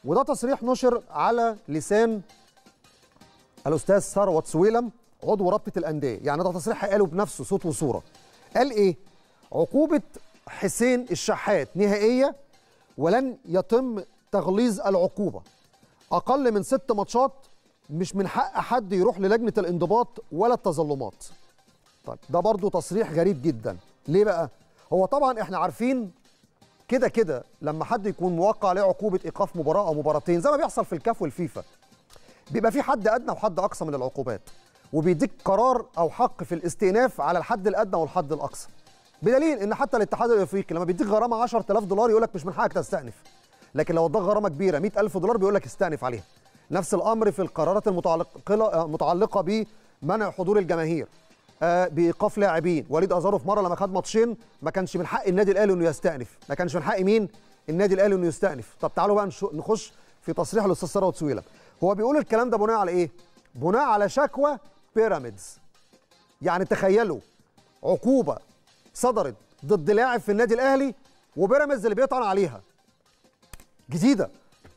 وده تصريح نشر على لسان الاستاذ ثروت سويلم عضو رابطه الانديه يعني ده تصريح قاله بنفسه صوت وصوره قال ايه عقوبه حسين الشحات نهائيه ولن يتم تغليظ العقوبه اقل من ست ماتشات مش من حق حد يروح للجنه الانضباط ولا التظلمات طيب ده برضو تصريح غريب جدا ليه بقى هو طبعا احنا عارفين كده كده لما حد يكون موقع عليه عقوبه ايقاف مباراه او مباراتين زي ما بيحصل في الكاف والفيفا بيبقى في حد ادنى وحد اقصى من العقوبات وبيديك قرار او حق في الاستئناف على الحد الادنى والحد الاقصى بدليل ان حتى الاتحاد الافريقي لما بيديك غرامه 10000 دولار يقول لك مش من حقك تستأنف لكن لو اداك غرامه كبيره 100000 دولار بيقول لك استأنف عليها نفس الامر في القرارات المتعلقه متعلقه بمنع حضور الجماهير آه بايقاف لاعبين وليد ازارو في مره لما خد ماتشين ما كانش من حق النادي الاهلي انه يستأنف ما كانش من حق مين النادي الاهلي انه يستأنف طب تعالوا بقى نخش في تصريح الاستاذ ثروت سويلم هو بيقول الكلام ده بناء على ايه بناء على شكوى بيراميدز يعني تخيلوا عقوبه صدرت ضد لاعب في النادي الاهلي وبيراميدز اللي بيطعن عليها جديده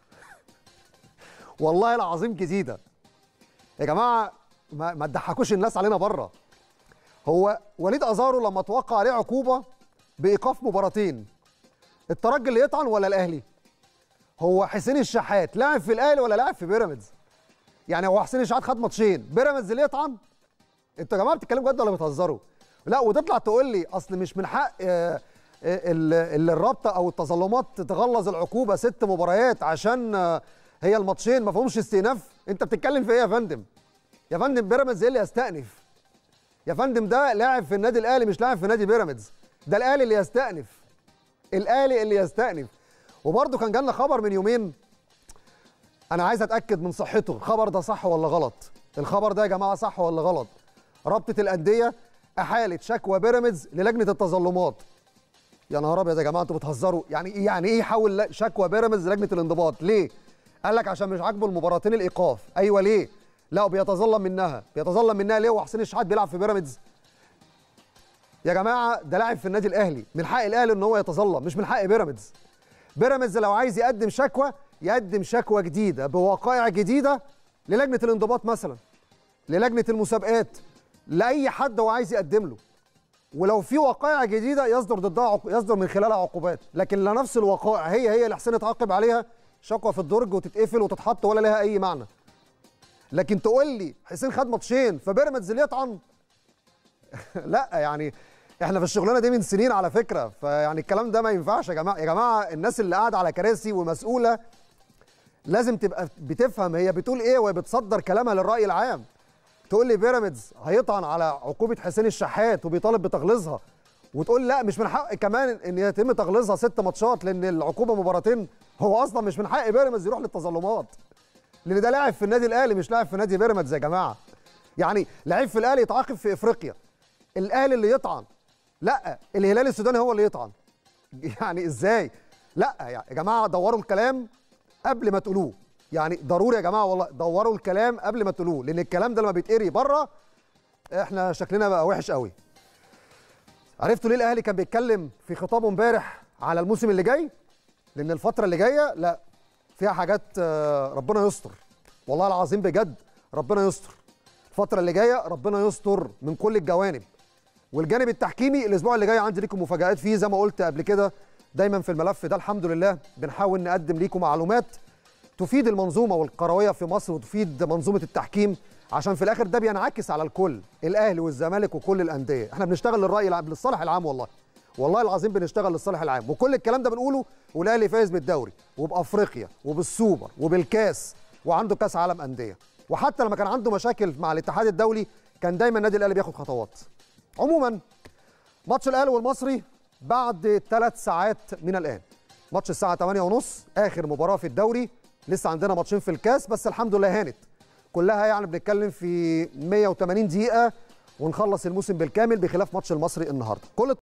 والله العظيم جديده يا جماعه ما, ما تضحكوش الناس علينا بره هو وليد ازارو لما توقع عليه عقوبه بايقاف مباراتين الترجي اللي يطعن ولا الاهلي هو حسين الشحات لاعب في الاهلي ولا لاعب في بيراميدز يعني هو حسين الشحات خد ماتشين بيراميدز اللي يطعن انتوا يا جماعه بتتكلموا جد ولا بتهزروا لا وتطلع تقول لي اصل مش من حق آه الرابطه او التظلمات تتغلظ العقوبه ست مباريات عشان هي الماتشين ما فيهمش استئناف انت بتتكلم في ايه يا فندم يا فندم بيراميدز ايه اللي يستأنف يا فندم ده لاعب في النادي الاهلي مش لاعب في نادي بيراميدز ده الاهلي اللي يستأنف الاهلي اللي يستأنف وبرده كان جالنا خبر من يومين انا عايز اتاكد من صحته الخبر ده صح ولا غلط الخبر ده يا جماعه صح ولا غلط رابطه الانديه احالت شكوى بيراميدز للجنه التظلمات يا نهار ابيض يا جماعه انتوا بتهزروا يعني ايه يعني ايه يحول شكوى بيراميدز لجنه الانضباط ليه قال لك عشان مش عاجبه المباراتين الايقاف ايوه ليه لا بيتظلم منها بيتظلم منها ليه وحسين الشحات بيلعب في بيراميدز يا جماعه ده لاعب في النادي الاهلي من حق الاهلي ان هو يتظلم مش من حق بيراميدز بيراميدز لو عايز يقدم شكوى يقدم شكوى جديده بوقائع جديده للجنه الانضباط مثلا للجنه المسابقات لاي حد هو عايز يقدم له ولو في وقائع جديده يصدر ضدها عق... يصدر من خلالها عقوبات لكن لا نفس الوقائع هي هي اللي حسين اتعاقب عليها شكوى في الدرج وتتقفل وتتحط ولا لها اي معنى لكن تقول لي حسين خد ماتشين فبيراميدز اللي يطعن لا يعني احنا في الشغلانه دي من سنين على فكره فيعني الكلام ده ما ينفعش يا جماعه يا جماعه الناس اللي قاعده على كراسي ومسؤوله لازم تبقى بتفهم هي بتقول ايه وهي بتصدر كلامها للراي العام تقول لي بيراميدز هيطعن على عقوبه حسين الشحات وبيطالب بتغليظها وتقول لا مش من حق كمان ان يتم تغليظها ست ماتشات لان العقوبه مباراتين هو اصلا مش من حق بيراميدز يروح للتظلمات لان ده لاعب في النادي الاهلي مش لاعب في نادي بيراميدز يا جماعه يعني لعيب في الاهلي يتعاقب في افريقيا الاهلي اللي يطعن لا الهلال السوداني هو اللي يطعن يعني ازاي لا يا جماعه دوروا الكلام قبل ما تقولوه يعني ضروري يا جماعه والله دوروا الكلام قبل ما تقولوه لان الكلام ده لما بيتقري بره احنا شكلنا بقى وحش قوي عرفتوا ليه الاهلي كان بيتكلم في خطابه امبارح على الموسم اللي جاي لان الفتره اللي جايه لا فيها حاجات ربنا يستر والله العظيم بجد ربنا يستر الفتره اللي جايه ربنا يستر من كل الجوانب والجانب التحكيمي الاسبوع اللي جاي عندي لكم مفاجات فيه زي ما قلت قبل كده دايما في الملف ده الحمد لله بنحاول نقدم ليكم معلومات تفيد المنظومه والكرويه في مصر وتفيد منظومه التحكيم عشان في الاخر ده بينعكس على الكل الاهلي والزمالك وكل الانديه احنا بنشتغل للراي العام للصالح العام والله والله العظيم بنشتغل للصالح العام وكل الكلام ده بنقوله والاهلي فايز بالدوري وبافريقيا وبالسوبر وبالكاس وعنده كاس عالم انديه وحتى لما كان عنده مشاكل مع الاتحاد الدولي كان دايما النادي الاهلي بياخد خطوات عموما ماتش الاهلي والمصري بعد ثلاث ساعات من الان ماتش الساعه 8:30 اخر مباراه في الدوري لسه عندنا ماتشين في الكاس بس الحمد لله هانت كلها يعني بنتكلم في 180 دقيقه ونخلص الموسم بالكامل بخلاف ماتش المصري النهارده كل